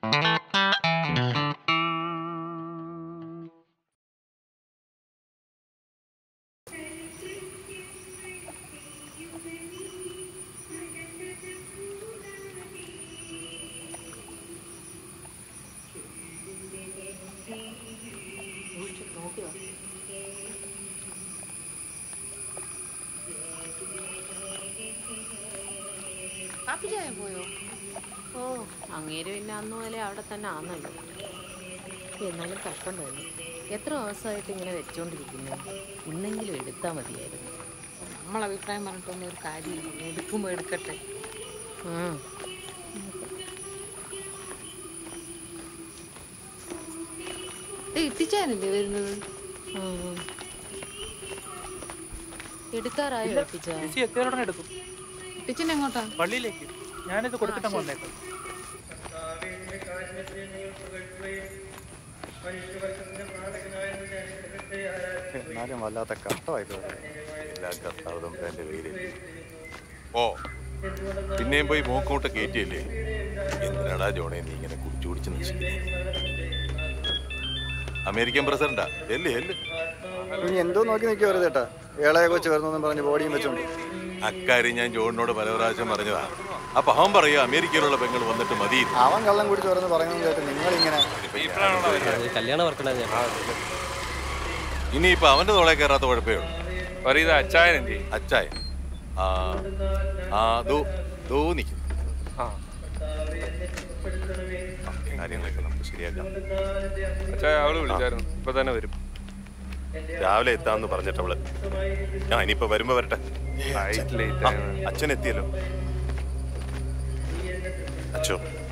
കാപ്പി ചായ പോയോ ഓ അങ്ങേര് പിന്നെ അന്ന് പോലെ അവിടെ തന്നെ ആന്നല്ലോ എന്നാലും കഷ്ടം തോന്നി എത്ര ദിവസമായിട്ട് ഇങ്ങനെ വെച്ചോണ്ടിരിക്കുന്നു ഇന്നെങ്കിലും എടുത്താൽ മതിയായിരുന്നു നമ്മൾ അഭിപ്രായം പറഞ്ഞിട്ടൊന്നും ഒരു കാര്യമില്ല എടുക്കുമ്പോൾ എടുക്കട്ടെ ഉം. എത്തിച്ചാനല്ലേ വരുന്നത് ഉം. എടുക്കാറായോ എത്തിച്ച ചേച്ചി എത്തിയാലുടനെ എടുക്കും എത്തിച്ചൻ എങ്ങോട്ടാ പള്ളിയിലേക്ക് ഞാനിത് കൊടുത്തിട്ട് അങ്ങ് വന്നേക്കാം എന്നാലും വല്ലാത്ത കഷ്ടമായിട്ടോ എല്ലാ കർത്താവതും എൻ്റെ പേര് ഓ പിന്നെയും പോയി മൂക്കോട്ട് കയറ്റിയല്ലേ എന്തിനാടാ ജോണേ നീ ഇങ്ങനെ കുടിച്ചു കുടിച്ച് നശിക്കുന്നത് അമേരിക്കൻ പ്രസിഡന്റാ എല്ലേ എല്ല് ഇനി എന്തോ നോക്കി നിൽക്കുക വെറുതെ ചേട്ടാ ഏളയ കൊച്ചു വരുന്നെന്നും പറഞ്ഞ് ബോഡിയും വെച്ചോണ്ട് അക്കാര്യം ഞാൻ ജോണിനോട് പല പ്രാവശ്യം പറഞ്ഞതാ അപ്പൊ അവൻ പറയുക അമേരിക്കയിലുള്ള പെങ്ങൾ വന്നിട്ട് മതി അവൻ കള്ളം കുടിച്ച് വരുന്നു പറയുന്നത് കേട്ട് നിങ്ങളിങ്ങനെ കല്യാണം വർക്കണ ഇനിയിപ്പൊ അവന്റെ തോളെ കയറാത്ത കുഴപ്പമേ ഉള്ളൂ പറയത് അച്ചായൻ എന്ത് ചെയ്യും? അച്ചായ ആ ആ ദോ ദോ നിൽക്കുന്നു ആ കാര്യങ്ങളൊക്കെ നമുക്ക് ശരിയാക്കാം അച്ചായ അവള് വിളിച്ചായിരുന്നു ഇപ്പൊ തന്നെ വരും രാവിലെ എത്താന്ന് പറഞ്ഞിട്ടവള് ഞാൻ ഇനിയിപ്പോ വരുമ്പോ വരട്ടെ Flight late ആ, ആണ്. അച്ഛൻ എത്തിയല്ലോ അച്ഛോ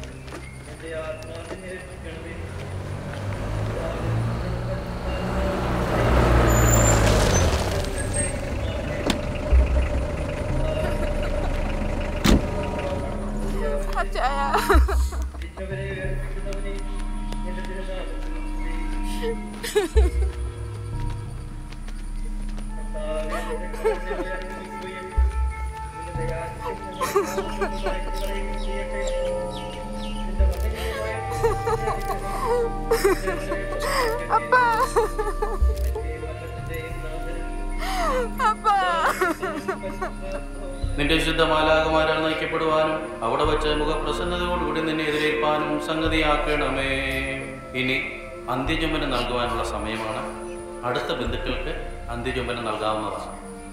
നിന്റെ വിശുദ്ധ മാലാകമാരാൽ നയിക്കപ്പെടുവാനും അവിടെ വെച്ച് മുഖപ്രസന്നതയോടുകൂടി നിന്നെ എതിരേൽപ്പാനും സംഗതിയാക്കണമേ ഇനി അന്ത്യചുംബനം നൽകുവാനുള്ള സമയമാണ് അടുത്ത ബന്ധുക്കൾക്ക് അന്ത്യചുംബനം നൽകാവുന്നതാണ്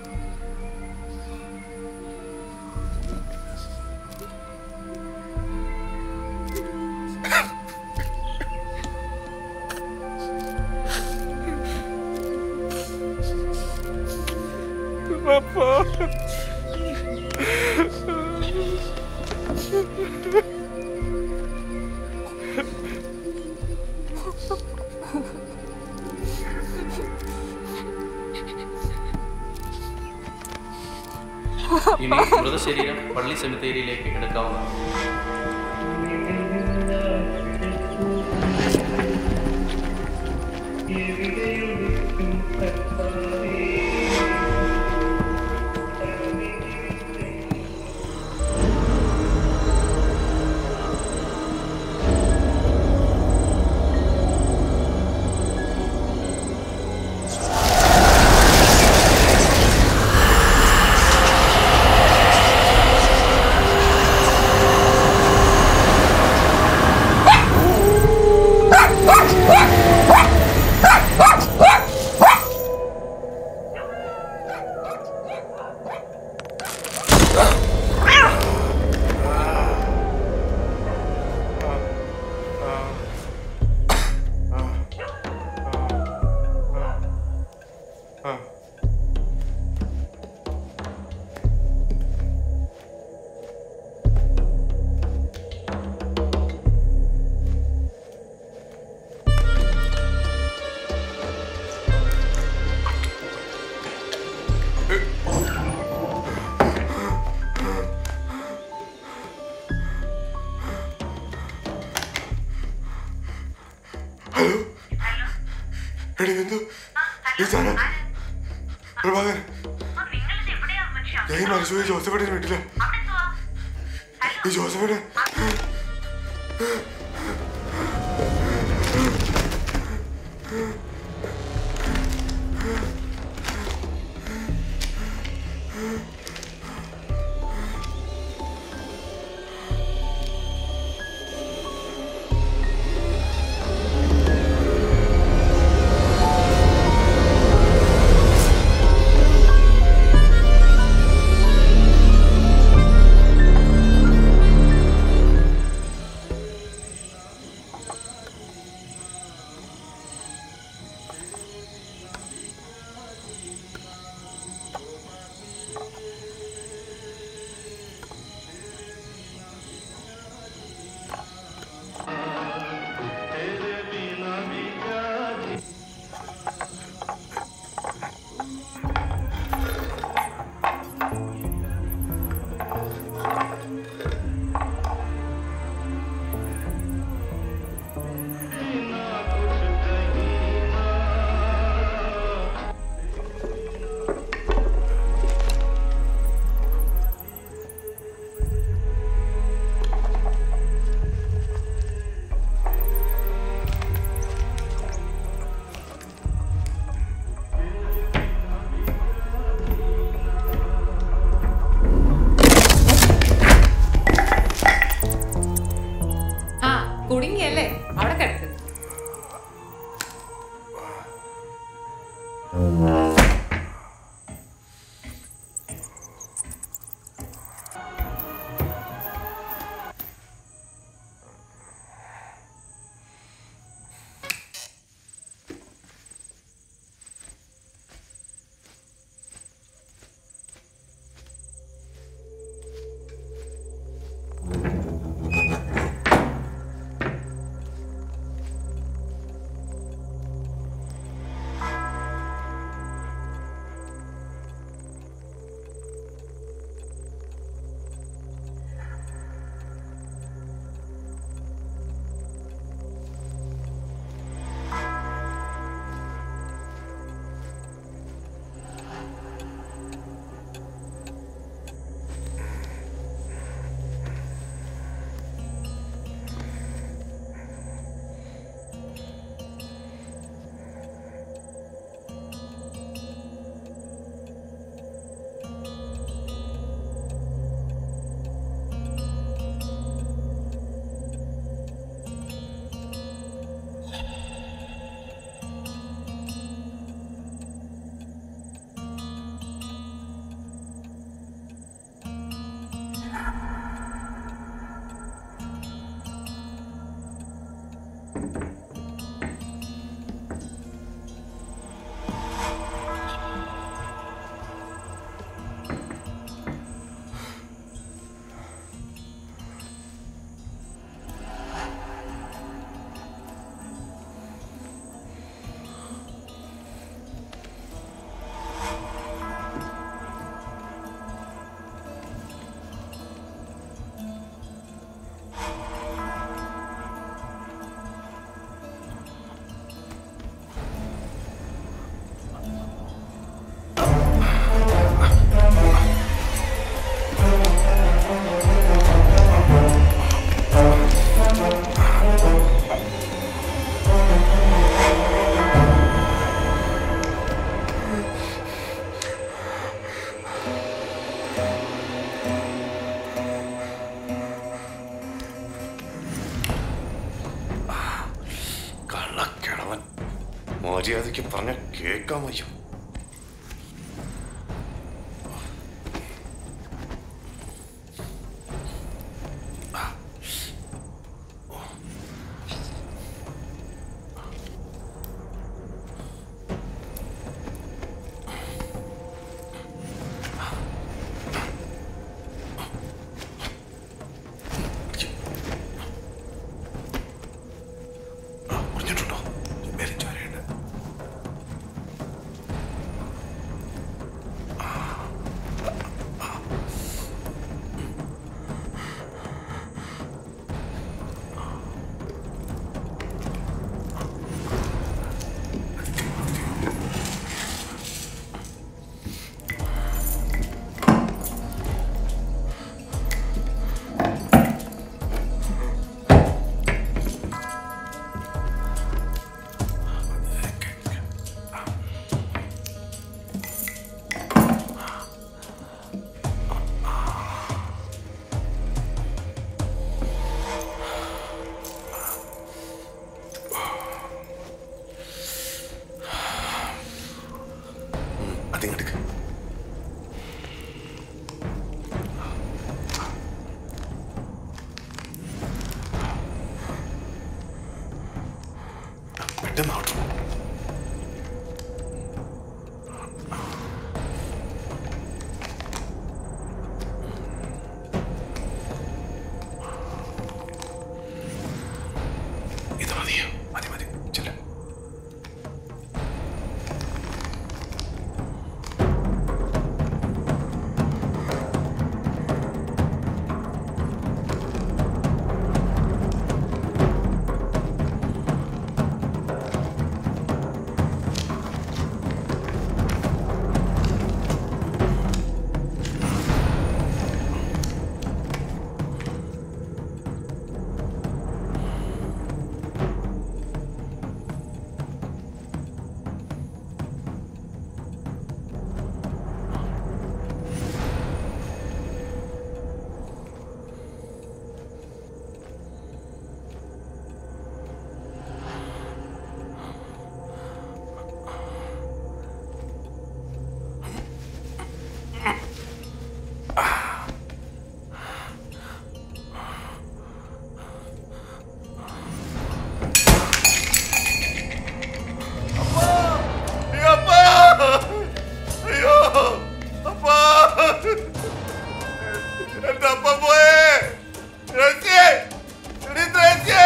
ഇനി മൃതശരീരം പള്ളി സെമിത്തേരിയിലേക്ക് എടുക്കാവുന്നതാണ് എടി ബിന്ദു ഇതാണ് പ്രഭാകരൻ ഞാൻ ഈ മനസ്സൂരി ജോസഫേട്ടൻ വീട്ടില ഈ ജോസഫേട്ടൻ ആ കുടുങ്ങിയല്ലേ അവിടെ കിടക്ക് കള്ളക്കിഴവൻ മര്യാദയ്ക്ക് പറഞ്ഞ കേൾക്കാൻ വയ്യ പറഞ്ഞിട്ടുണ്ടോ മേലും ചോരയുണ്ട് പെട്ടെന്ന് ആവട്ടെ ഇത് മതിയോ മതി മതി ചെല്ലാം അയ്യോ അപ്പാ എന്റെ അപ്പ പോയേ ത്രേസ്യേ! എടീ ത്രേസ്യേ!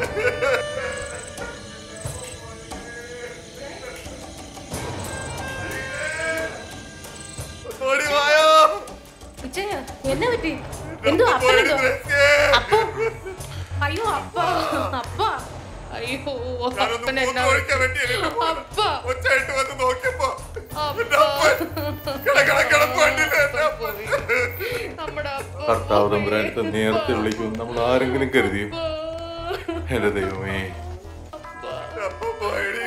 ഓടി വായോ ഉച്ചയ എന്നെ പറ്റി എന്തോ അപ്പനെന്തോ അപ്പ അയ്യോ അപ്പ അപ്പ അയ്യോ അപ്പൻ എന്നാ ഒഴിക്കാൻ വേണ്ടിയല്ലേ അപ്പ ഒച്ചായിട്ട് വന്ന് നോക്കിയപ്പോ അപ്പ കിടക്കണ കിടപ്പ് കണ്ടില്ലേ എന്റെ അപ്പൻ? നമ്മുടെ അപ്പ കർത്താവ് തമ്പുരാനത്തെ നേരത്തെ വിളിക്കും നമ്മൾ ആരെങ്കിലും കരുതിയോ എന്റെ ദൈവമേ അപ്പ പോയടി.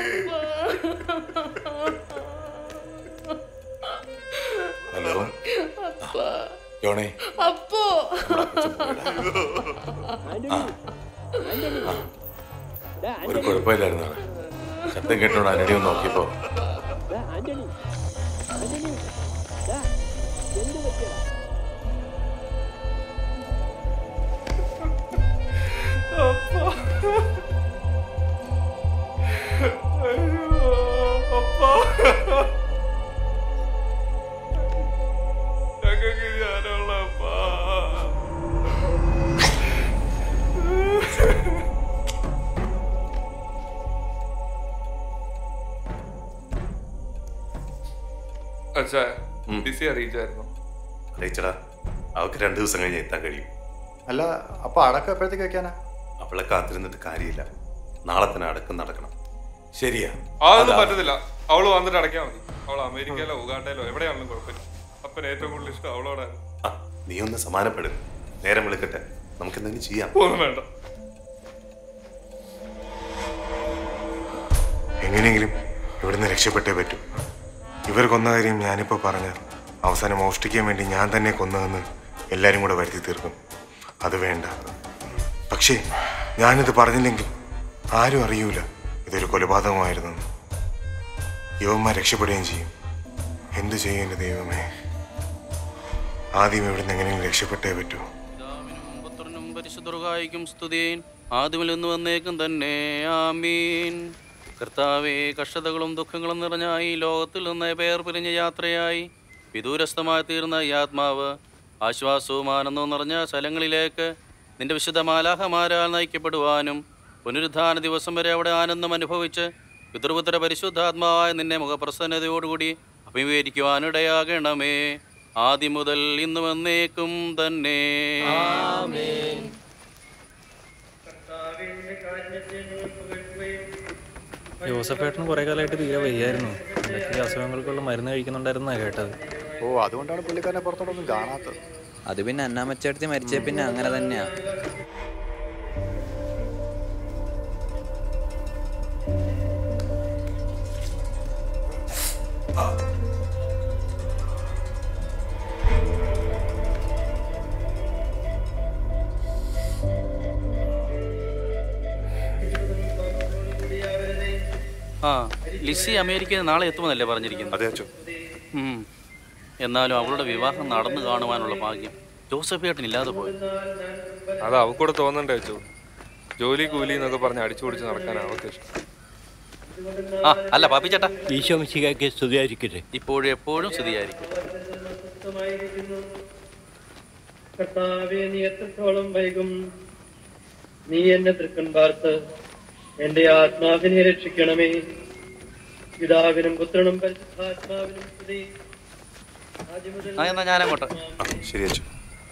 ഹലോ ജോണേ അപ്പോ ഒരു കുഴപ്പമില്ലായിരുന്നു ശബ്ദം കേട്ടോണ്ട് അനടി ഒന്ന് നോക്കിയപ്പോ ഞങ്ങൾക്ക് ഞാനുള്ള അപ്പാ അച്ഛാ ബിസി അറിയിച്ചായിരുന്നു അറിയിച്ചടാ അവൾക്ക് രണ്ടു ദിവസം കഴിഞ്ഞ് എത്താൻ കഴിയും അല്ല അപ്പൊ അടക്കം എപ്പോഴത്തേക്ക് വെക്കാനാ അവളെ കാത്തിരുന്നിട്ട് കാര്യമില്ല നാളെ തന്നെ അടക്കം നടക്കണം ശരിയാ അതൊന്നും പറ്റത്തില്ല അവള് വന്നിട്ട് അടയ്ക്കാൻ മതി അവൾ അമേരിക്കയിലോ ഉഗാണ്ടയിലോ എവിടെയാണെങ്കിലും കുഴപ്പമില്ല അപ്പന് ഏറ്റവും കൂടുതൽ ഇഷ്ടം അവളോടാണ് ആ നീ ഒന്ന് സമാനപ്പെടും നേരം വിളിക്കട്ടെ നമുക്ക് എന്തെങ്കിലും ചെയ്യാം ഒന്നും വേണ്ട എങ്ങനെയെങ്കിലും ഇവിടുന്ന് രക്ഷപ്പെട്ടേ പറ്റൂ ഇവർ കൊന്ന കാര്യം ഞാനിപ്പോൾ പറഞ്ഞ അവസാനം മോഷ്ടിക്കാൻ വേണ്ടി ഞാൻ തന്നെ കൊന്നതെന്ന് എല്ലാവരും കൂടെ വരുത്തി തീർക്കും അത് വേണ്ട പക്ഷേ ഞാനിത് പറഞ്ഞില്ലെങ്കിൽ ആരും അറിയൂല ഇതൊരു കൊലപാതകമായിരുന്നു യുവന്മാർ രക്ഷപ്പെടുകയും ചെയ്യും എന്തു ചെയ്യും എൻ്റെ ദൈവമേ ആദ്യം ഇവിടുന്ന് എങ്ങനെയെങ്കിലും രക്ഷപ്പെട്ടേ പറ്റൂ പുത്രനും പരിശുദ്ധർഗായിക്കും സ്തുതിയേൻ ആദ്യമിൽ നിന്ന് വന്നേക്കും തന്നെ ആമീൻ കർത്താവെ കഷ്ടതകളും ദുഃഖങ്ങളും നിറഞ്ഞ ഈ ലോകത്തിൽ നിന്ന് പേർ പിരിഞ്ഞ യാത്രയായി വിദൂരസ്ഥമായി തീർന്ന ഈ ആത്മാവ് ആശ്വാസവും ആനന്ദവും നിറഞ്ഞ സ്ഥലങ്ങളിലേക്ക് നിന്റെ വിശുദ്ധ മാലാഹമാരാൽ നയിക്കപ്പെടുവാനും പുനരുദ്ധാന ദിവസം വരെ അവിടെ ആനന്ദം അനുഭവിച്ച് പിതൃപുത്ര പരിശുദ്ധാത്മാവായ നിന്നെ മുഖപ്രസന്നതയോടുകൂടി അഭിമുഖീകരിക്കുവാനിടയാകണമേ ആദ്യം മുതൽ ഇന്ന് വന്നേക്കും തന്നെ ജോസഫേട്ടന് കുറെ കാലമായിട്ട് തീരെ വയ്യായിരുന്നു എന്തൊക്കെ അസുഖങ്ങൾക്കുള്ള മരുന്ന് കഴിക്കുന്നുണ്ടായിരുന്നാ കേട്ടത് ഓ അതുകൊണ്ടാണ് പുള്ളിക്കാരനെ പുറത്തോട്ടൊന്നും കാണാത്തത് അത് പിന്നെ അന്നാമച്ചേട്ടത്തി മരിച്ച പിന്നെ അങ്ങനെ തന്നെയാ ആ ലിസി അമേരിക്കയിൽ നിന്ന് നാളെ എത്തുമെന്നല്ലേ പറഞ്ഞിരിക്കുന്നത് അതെ അച്ഛോ ഉം. എന്നാലും അവളുടെ വിവാഹം നടന്നു കാണുവാനുള്ള ഭാഗ്യം ജോസഫ് ഏട്ടൻ ഇല്ലാതെ പോയി അത് അവക്കൂടെ തോന്നണ്ടേ വെച്ചു ജോലി കൂലി എന്നൊക്കെ പറഞ്ഞ് അടിച്ചു പൊടിച്ച് നടക്കാൻ അവൾക്ക് ഇഷ്ടം ആ അല്ല പാപ്പി ചേട്ടാ ഈശോ മിശിഹായ്ക്ക് സ്തുതിയായിരിക്കട്ടെ ഇപ്പോഴും എപ്പോഴും സ്തുതിയായിരിക്കും കർത്താവെ നീ എത്രത്തോളം വൈകും നീ എന്നെ തൃക്കൺ പാർത്ത് എന്റെ ആത്മാവിനെ രക്ഷിക്കണമേ പിതാവിനും പുത്രനും പരിശുദ്ധാത്മാവിനും സ്തുതി ആദ്യം മുതൽ ആ എന്നാ ഞാനങ്ങോട്ട് ശരി അച്ഛൻ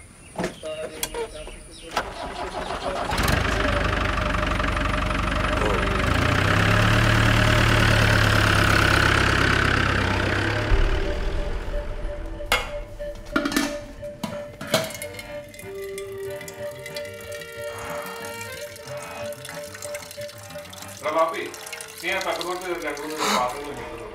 എടാ ബാപ്പി നീ ആ തട്ടുപുറത്ത് രണ്ടു മൂന്ന് പാത്രങ്ങൾ കിട്ടുന്നു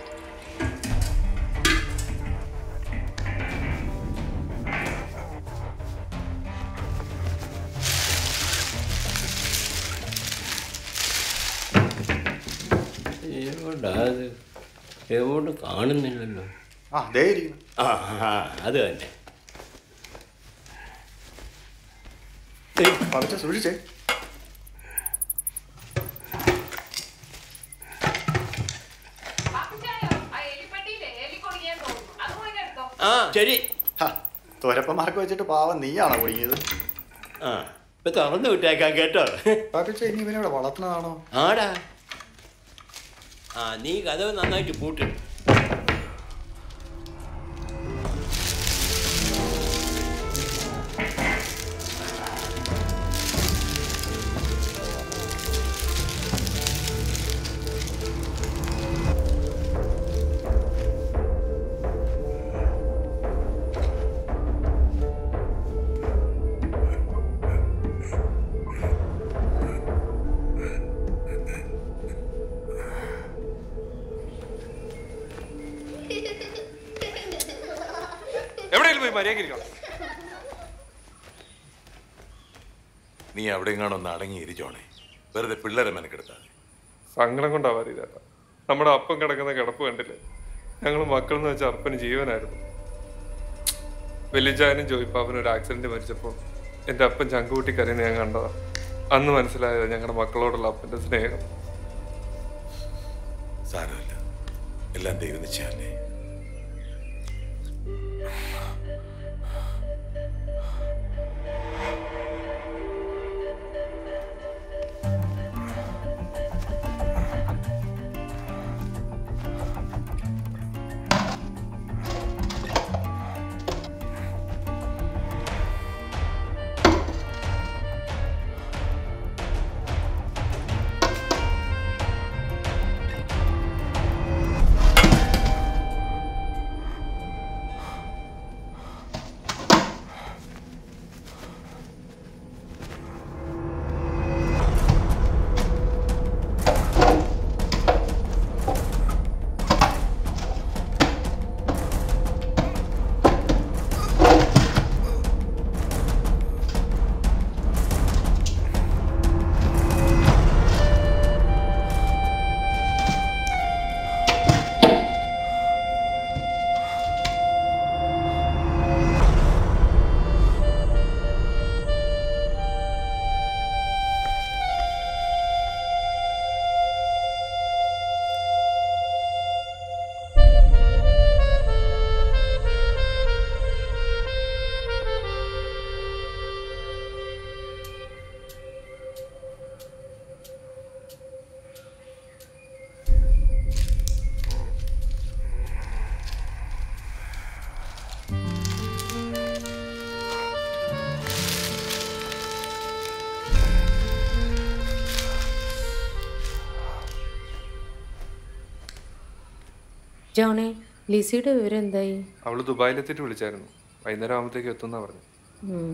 എവിടാ അത് എവിടെ കാണുന്നില്ലല്ലോ ആ ദേ ഇരിക്കുന്നു ആ ആ അത് തന്നെ പറിച്ച സൂക്ഷിച്ചേ ആ ശരി തുരപ്പന്മാർക്ക് വെച്ചിട്ട് പാവം നീയാണോ കുടുങ്ങിയത് ആ ഇപ്പൊ തുറന്നു വിട്ടേക്കാം കേട്ടോ പാപ്പിച്ച ഇനി ഇവനെ വളർത്തുന്നതാണോ ആടാ ആ നീ കഥവ് നന്നായിട്ട് പൂട്ട് എവിടെയെങ്കിലും പോയി മര്യാദ ഇരിക്കണം നീ അവിടെയെങ്ങാണോ ഒന്ന് അടങ്ങിയിരിക്കോണേ വെറുതെ പിള്ളേരെ മെനക്കെടുത്താൽ സങ്കടം കൊണ്ടാ വരിതേട്ടാ നമ്മുടെ അപ്പം കിടക്കുന്ന കിടപ്പ് കണ്ടില്ലേ ഞങ്ങൾ മക്കളെന്ന് വെച്ച അപ്പന് ജീവനായിരുന്നു വലിയച്ചായനും ജോയിപ്പാപ്പനും ഒരു ആക്സിഡന്റ് മരിച്ചപ്പോൾ എൻ്റെ അപ്പൻ ചങ്കുകൂട്ടി കരയുന്ന ഞാൻ കണ്ടതാ അന്ന് മനസ്സിലായത് ഞങ്ങളുടെ മക്കളോടുള്ള അപ്പന്റെ സ്നേഹം സാരമില്ല എല്ലാം ദൈവം നിശ്ചയല്ലേ ജോണേ ലിസിയുടെ വിവരം എന്തായി അവള് ദുബായിലെത്തിയിട്ട് വിളിച്ചായിരുന്നു വൈകുന്നേരം ആകുമ്പോഴത്തേക്ക് എത്തുന്നാ പറഞ്ഞു ഉം.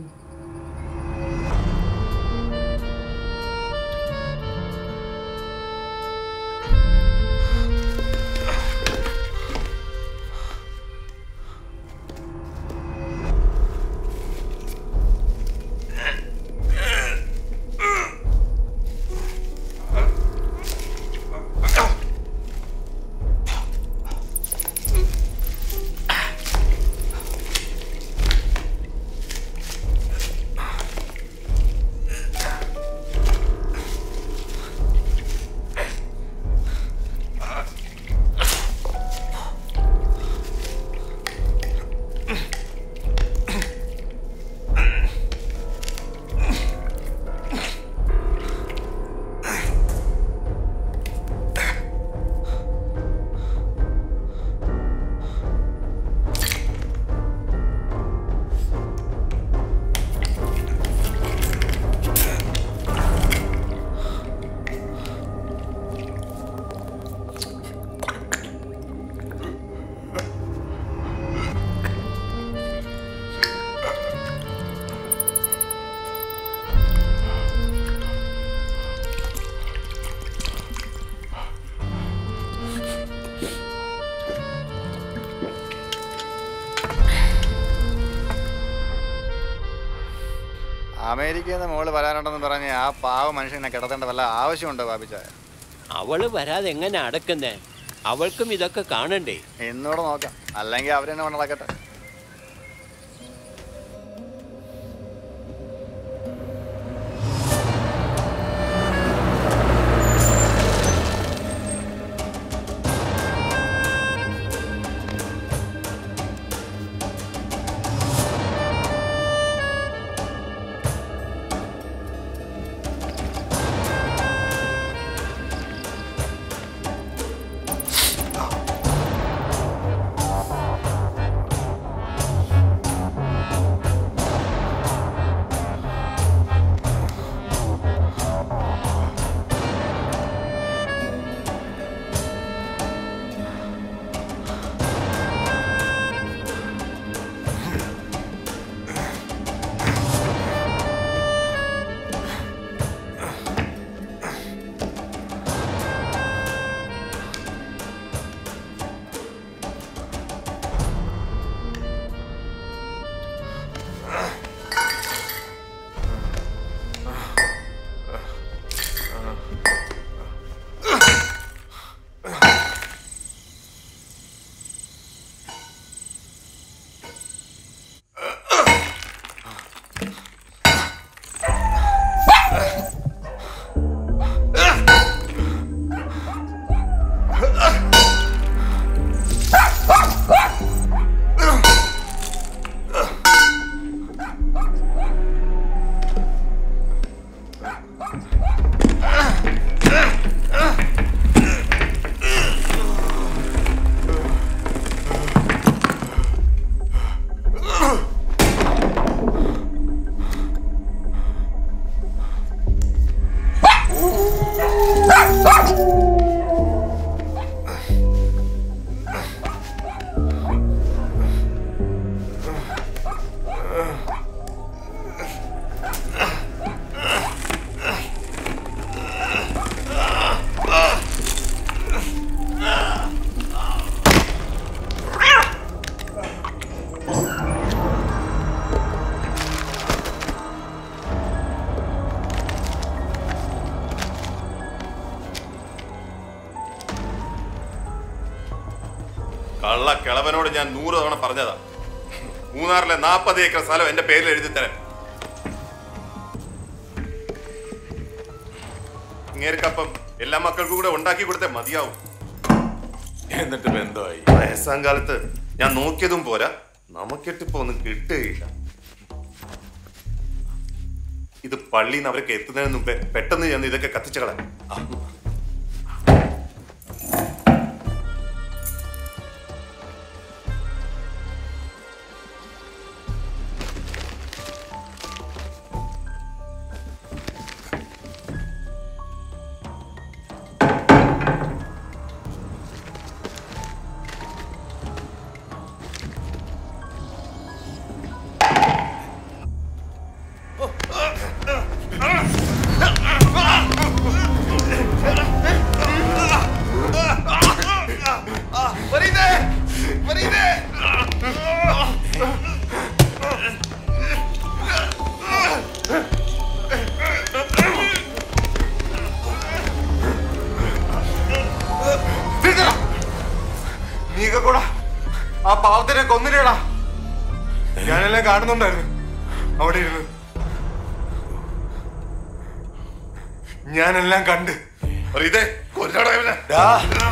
അമേരിക്കയിൽ നിന്ന് മോള് വരാനുണ്ടെന്ന് പറഞ്ഞ് ആ പാവ മനുഷ്യനെ കിടത്തേണ്ട വല്ല ആവശ്യമുണ്ടോ ബാബിച്ചായ അവള് വരാതെ എങ്ങനെ അടക്കുന്നേ അവൾക്കും ഇതൊക്കെ കാണണ്ടേ എന്നോട് നോക്കാം അല്ലെങ്കിൽ അവരെന്നെ കൊണ്ടടക്കട്ടെ കള്ള കിളവനോട് ഞാൻ നൂറ് തവണ പറഞ്ഞതാ മൂന്നാറിലെ നാൽപ്പത് ഏക്കർ സ്ഥലം എന്റെ പേരിൽ എഴുതി തരാൻ ഇങ്ങേർക്കപ്പം എല്ലാ മക്കൾക്കും കൂടെ ഉണ്ടാക്കി കൊടുത്തേ മതിയാവും എന്നിട്ട് ബന്ധമായി വയസ്സാം കാലത്ത് ഞാൻ നോക്കിയതും പോരാ നമുക്കിട്ടിപ്പോ ഒന്നും കിട്ടുകയില്ല ഇത് പള്ളിയിൽ നിന്ന് അവരൊക്കെ എത്തുന്നതിന് മുമ്പേ പെട്ടെന്ന് ചെന്ന് ഇതൊക്കെ കത്തിച്ചകളാം നീക്ക കൂടാ ആ പാവത്തിനെ കൊന്നില്ലേടാ ഞാനെല്ലാം കാണുന്നുണ്ടായിരുന്നു അവിടെ ഇരുന്ന് ഞാനെല്ലാം കണ്ട് ഇതേ കൊല്ലടാ ഇവനെ ഡാ.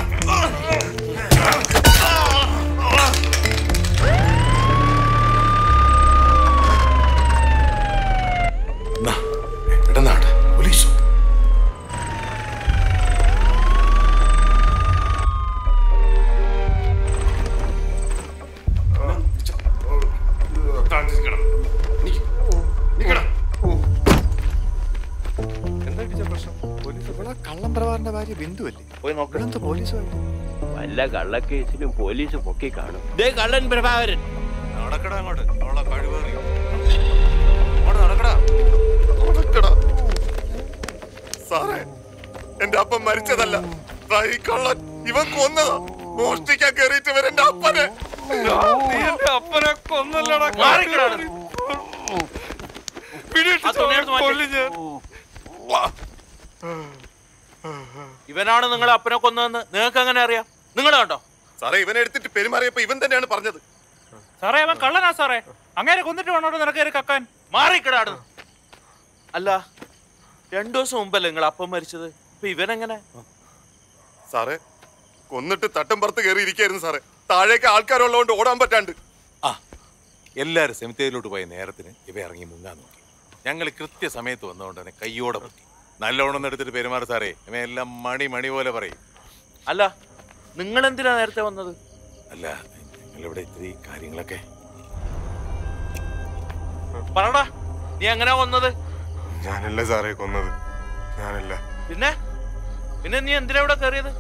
ഇടനാട് പോലീസോ കള്ളം പ്രഭാറിന്റെ ഭാര്യ ബിന്ദു അല്ലേ പോയി നോക്കണം പോലീസുമായിട്ട് വല്ല കള്ളക്കേസിലും പോലീസ് പൊക്കി കാണും ദേ കള്ളൻ പ്രഭാകരൻ നടക്കടാ അങ്ങോട്ട് അവളെ കഴിവേറി അങ്ങോട്ട് നടക്കടാ നടക്കടാ സാറേ എന്റെ അപ്പൻ മരിച്ചതല്ല ദാ ഈ കള്ളൻ ഇവൻ കൊന്നതാ മോഷ്ടിക്കാൻ കയറിയിട്ട് എന്റെ അപ്പനെ നീ എന്റെ അപ്പനെ കൊന്നല്ലടാ പിടിയിട്ട് ആ തുണി എടുത്ത് മാറ്റ്. കൊല്ലും ഞാൻ. ഇവനാണ് നിങ്ങളെ അപ്പനെ കൊന്നതെന്ന് നിങ്ങൾക്ക് എങ്ങനെ അറിയാം നിങ്ങൾ കണ്ടോ സാറേ ഇവനെ എടുത്തിട്ട് പെരുമാറിയപ്പോ ഇവൻ തന്നെയാണ് പറഞ്ഞത് സാറേ അവൻ കള്ളനാ സാറേ അങ്ങനെ കൊന്നിട്ട് വേണോട്ടോ നിനക്ക് കക്കാൻ മാറിക്കിടാണ് അല്ല രണ്ടു ദിവസം മുമ്പല്ലേ നിങ്ങൾ അപ്പം മരിച്ചത് ഇപ്പൊ ഇവനെങ്ങനെ സാറേ കൊന്നിട്ട് തട്ടും പുറത്ത് കയറി ഇരിക്കായിരുന്നു സാറേ താഴേക്ക് ആൾക്കാരുള്ളതുകൊണ്ട് ഓടാൻ പറ്റാണ്ട് എല്ലാരും സെമിത്തേരിയിലോട്ട് പോയ നേരത്തിന് ഇവ ഇറങ്ങി മുങ്ങാൻ നോക്കി ഞങ്ങൾ കൃത്യസമയത്ത് വന്നതുകൊണ്ട് തന്നെ കയ്യോടെ പറ്റി നല്ലോണം ഒന്ന് എടുത്തിട്ട് പെരുമാറി സാറേ ഇവ എല്ലാം മണി മണി പോലെ പറയും അല്ല നിങ്ങൾ എന്തിനാ നേരത്തെ വന്നത് അല്ല ഞങ്ങളിവിടെ ഇത്തിരി കാര്യങ്ങളൊക്കെ പറടാ നീ എങ്ങനെയാ കൊന്നത് ഞാനല്ല സാറേ കൊന്നത് ഞാനല്ല പിന്നെ പിന്നെ നീ എന്തിനാ ഇവിടെ കയറിയത്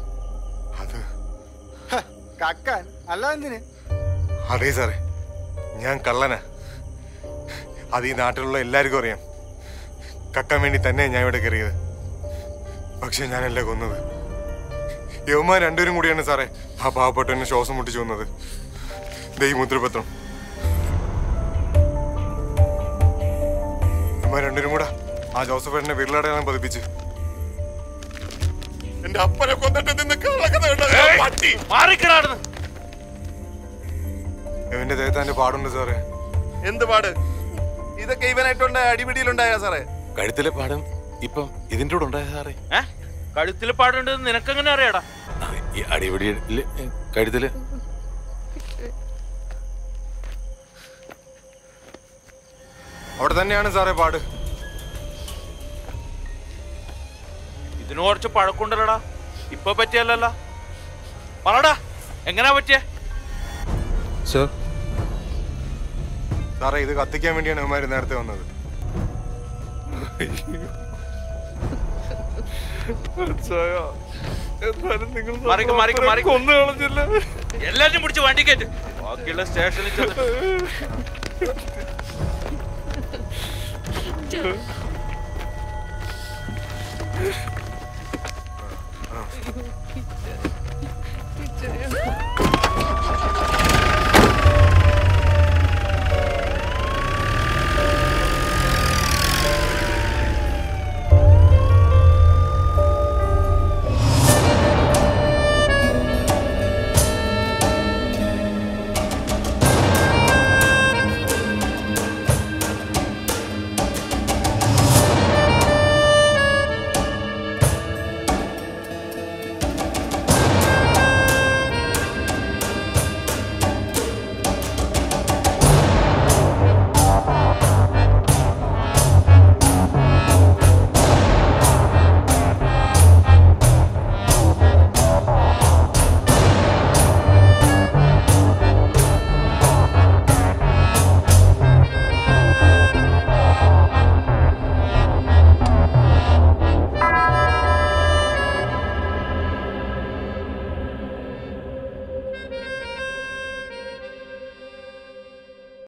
കക്കാൻ അല്ല എന്തിന് അതെ സാറേ ഞാൻ കള്ളനാ അത് ഈ നാട്ടിലുള്ള എല്ലാവർക്കും അറിയാം കക്കാൻ വേണ്ടി തന്നെ ഞാൻ ഇവിടെ കയറിയത് പക്ഷെ ഞാനല്ല കൊന്നത് യവന്മാർ രണ്ടുപേരും കൂടിയാണ് സാറേ ആ പാവപ്പെട്ടവനെ ശ്വാസം മുട്ടിച്ചു കൊന്നത് ദേ ഈ മുദ്രപത്രം യവന്മാർ രണ്ടുപേരും കൂടെ ആ ജോസഫ് ഏട്ടനെ വിരലടയാളം പതിപ്പിച്ച് എന്റെ അപ്പനെ കൊന്നിട്ട് നിന്ന് കളക്കുന്ന കണ്ടോ? പട്ടി മാറിക്കിടാടുന്നു ഇവന്റെ ദേഹത്താന്റെ പാടുണ്ട് സാറേ എന്ത് പാട് ഇതൊക്കെ ഇവനായിട്ടുണ്ട അടിപിടിയിലുണ്ടായ സാറേ കഴുത്തിലെ പാടം ഇപ്പം ഇതിന്റെ കൂടെ ഉണ്ടായ സാറേ ഏ കഴുത്തിൽ പാടുണ്ട് നിനക്കെങ്ങനെ അറിയാടാ ഈ അടിപിടി കഴുത്തില് അവിടെ തന്നെയാണ് സാറേ പാട് ഇതിന് കുറച്ച് പഴക്കമുണ്ടല്ലോടാ ഇപ്പൊ പറ്റിയല്ലല്ല പറടാ എങ്ങനാ പറ്റിയേ സർ സാറേ ഇത് കത്തിക്കാൻ വേണ്ടിയാണ് ഇവന്മാർ നേരത്തെ വന്നത് മനസ്സിലായോ? എന്നാലും നിങ്ങൾ മറിക്ക്, മറിക്ക്, അപ്പനെ മറിക്ക്. കൊന്നു കളഞ്ഞില്ല എല്ലാരും പിടിച്ച് വണ്ടി കയറ്റ് ബാക്കിയുള്ള സ്റ്റേഷനിൽ ചെന്ന്